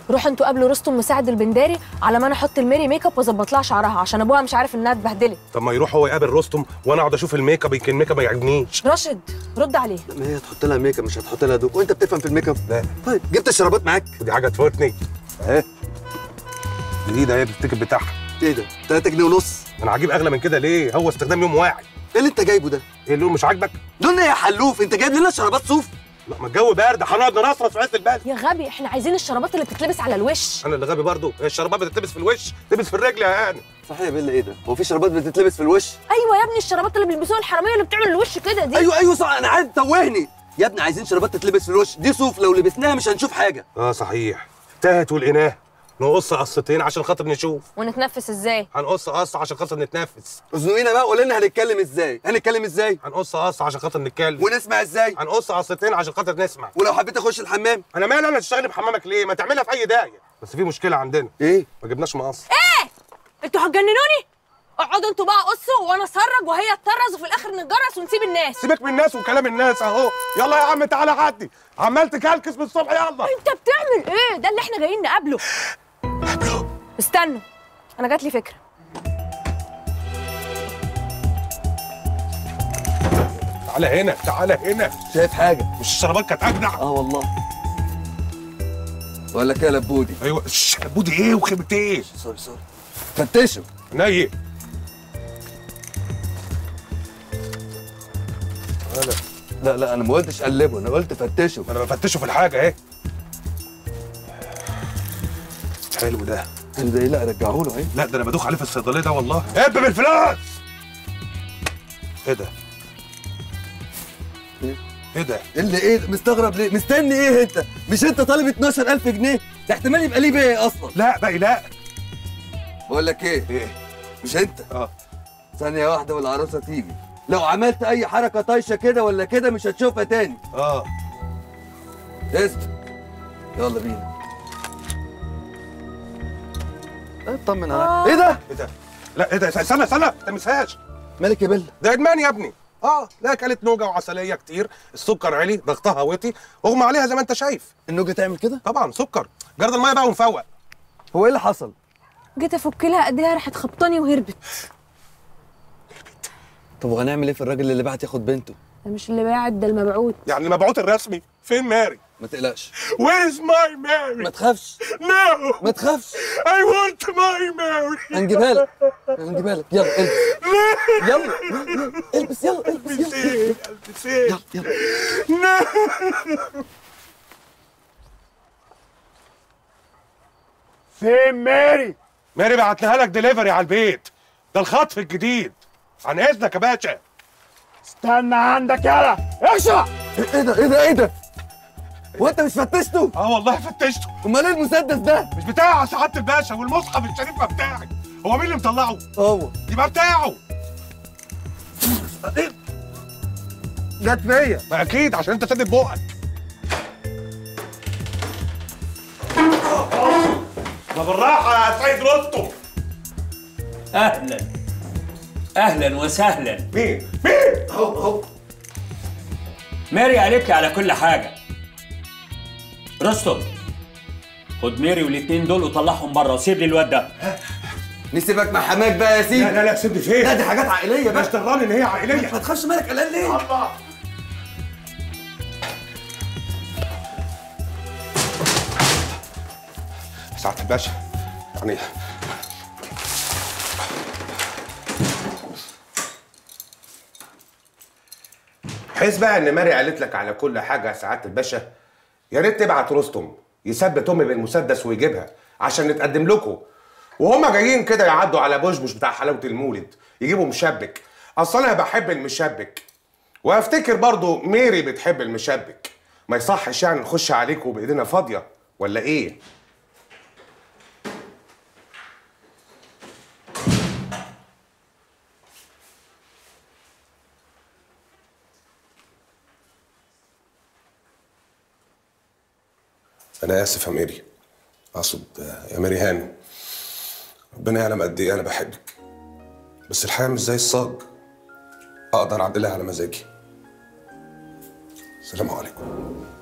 روحوا انتوا قابلوا رستم مساعد البنداري على ما انا احط الميري ميك اب واظبط لها شعرها عشان ابوها مش عارف انها اتبهدلت طب ما يروح هو يقابل رستم وانا اقعد اشوف الميك اب يمكن الميك اب ما يعجبنيش راشد رد عليه ما هي تحط لها ميك اب مش هتحط لها دوب وانت بتفهم في الميك اب لا طيب جبت الشرابات معاك ودي حاجه تفوتني اهي جديده اهي التيكت بتاعها ايه ده 3 جنيه ونص انا هجيب اغلى من كده ليه هو استخدام يوم واحد ايه اللي انت جايبه ده ايه اللون مش عاجبك دول يا حلوف انت جايب لنا شرابات صوف لا ما الجو بارد هنقعد نرصرص في عز البرد يا غبي احنا عايزين الشرابات اللي بتتلبس على الوش انا اللي غبي برضه هي الشرابات بتتلبس في الوش تلبس في الرجل يا هاني صحيح يا بيلا ايه ده هو في شرابات بتتلبس في الوش ايوه يا ابني الشرابات اللي بيلبسوها الحراميه اللي بتعمل الوش كده دي ايوه ايوه صح انا عارف توهني يا ابني عايزين شرابات تتلبس في الوش دي صوف لو لبسناها مش هنشوف حاجه اه صحيح تاهت ولقيناه نقص قصتين عشان خاطر نشوف ونتنفس ازاي هنقص قص عشان خاطر نتنفس اذنقينا بقى قول لنا هنتكلم ازاي هنتكلم ازاي هنقص قص عشان خاطر نتكلم ونسمع ازاي هنقص قصتين عشان خاطر نسمع ولو حبيت اخش الحمام انا مالي انا تشتغلي بحمامك ليه ما تعملها في اي داهيه بس في مشكله عندنا ايه ما جبناش مقص انتوا هتجننوني اقعدوا انتوا بقى قصوا وانا اسرج وهي تطرز وفي الاخر نتجرس ونسيب الناس سيبك من الناس وكلام الناس اهو يلا يا عم تعالى عدي عمال تكلكس من الصبح يلا انت بتعمل ايه ده اللي احنا جايين نقابله استنوا انا جات لي فكره تعالى هنا تعالى هنا شايف حاجه مش الشرابات كانت اجدع اه والله ولا كده لبودي ايوه الش- بودي ايه وخيبه ايه سوري سوري فتشوا نيي تعالى لا لا انا ما قلتش قلبوا انا قلت فتشوا ما انا بفتشه في الحاجه اهي حلو ده حلو ده ايه لا رجعوا له اهي لا ده انا بدوخ عليه في الصيدليه ده والله هب بالفلوس ايه ده إيه؟ ايه ده إيه اللي ايه مستغرب ليه مستني ايه انت مش انت طالب 12000 جنيه ده احتمال يبقى ليه بيه اصلا لا باقي لا بقول لك ايه ايه مش انت اه ثانيه واحده والعروسه تيجي لو عملت اي حركه طايشه كده ولا كده مش هتشوفها تاني اه اثبت يلا بينا اطمن على ايه ده ايه ده لا ايه ده استنى استنى ما تلمسهاش مالك يا بيلا ده ادمان يا ابني اه لا اكلت نوجه وعسليه كتير السكر عالي ضغطها وطي اغمى عليها زي ما انت شايف النوجه تعمل كده طبعا سكر جرد الميه بقى ونفوق هو ايه اللي حصل جيت افك لها ايديها راحت خبطاني وهربت طب وهنعمل ايه في الراجل اللي بعت ياخد بنته ده مش اللي باعت ده المبعوث يعني المبعوث الرسمي فين ماري ما تقلقش Where is my Mary? ما تخافش No! ما تخافش I want my Mary! هنجيبها لك هنجيبها لك يلا البس يلا يلا، البس يلا البس يلا Say, say. يلا يلا No! فين ماري؟ ماري بعتناها لك دليفري على البيت ده الخطف الجديد عن اذنك يا باشا استنى عندك يلا اخشع ايه ده ايه ده ايه ده هو انت مش فتشته اه والله فتشته امال ايه المسدس ده مش بتاع سعاده الباشا والمصحف الشريف ما بتاعي هو مين اللي مطلعه؟ هو يبقى بتاعه جت فيا ما اكيد عشان انت سادد بقك ما بالراحه يا سيد رستم اهلا اهلا وسهلا مين؟ مين؟ اهو اهو ماري قالت لي على كل حاجه رستم خد ماري والاتنين دول وطلعهم بره وسيب لي الواد ده نسيبك مع حماك بقى يا سيدي لا لا لا سيبني لا فين؟ دي حاجات عائليه مش بقى دراني ان هي عائليه ما تخافش مالك قلقان ليه الله سعاده الباشا يعني حس بقى ان ماري قالت لك على كل حاجه يا سعاده الباشا يا ريت تبعت رستم يثبت امي بالمسدس ويجيبها عشان نتقدم لكم وهما جايين كده يعدوا على بوشبوش بتاع حلاوه المولد يجيبوا مشبك اصل انا بحب المشبك وافتكر برضو ميري بتحب المشبك ما يصحش يعني نخش عليكم بايدينا فاضيه ولا ايه انا اسف يا ميري اقصد يا ميري هانم ربنا يعلم قد ايه انا بحبك بس الحياه مش زي الصاج اقدر اعدلها على مزاجي السلام عليكم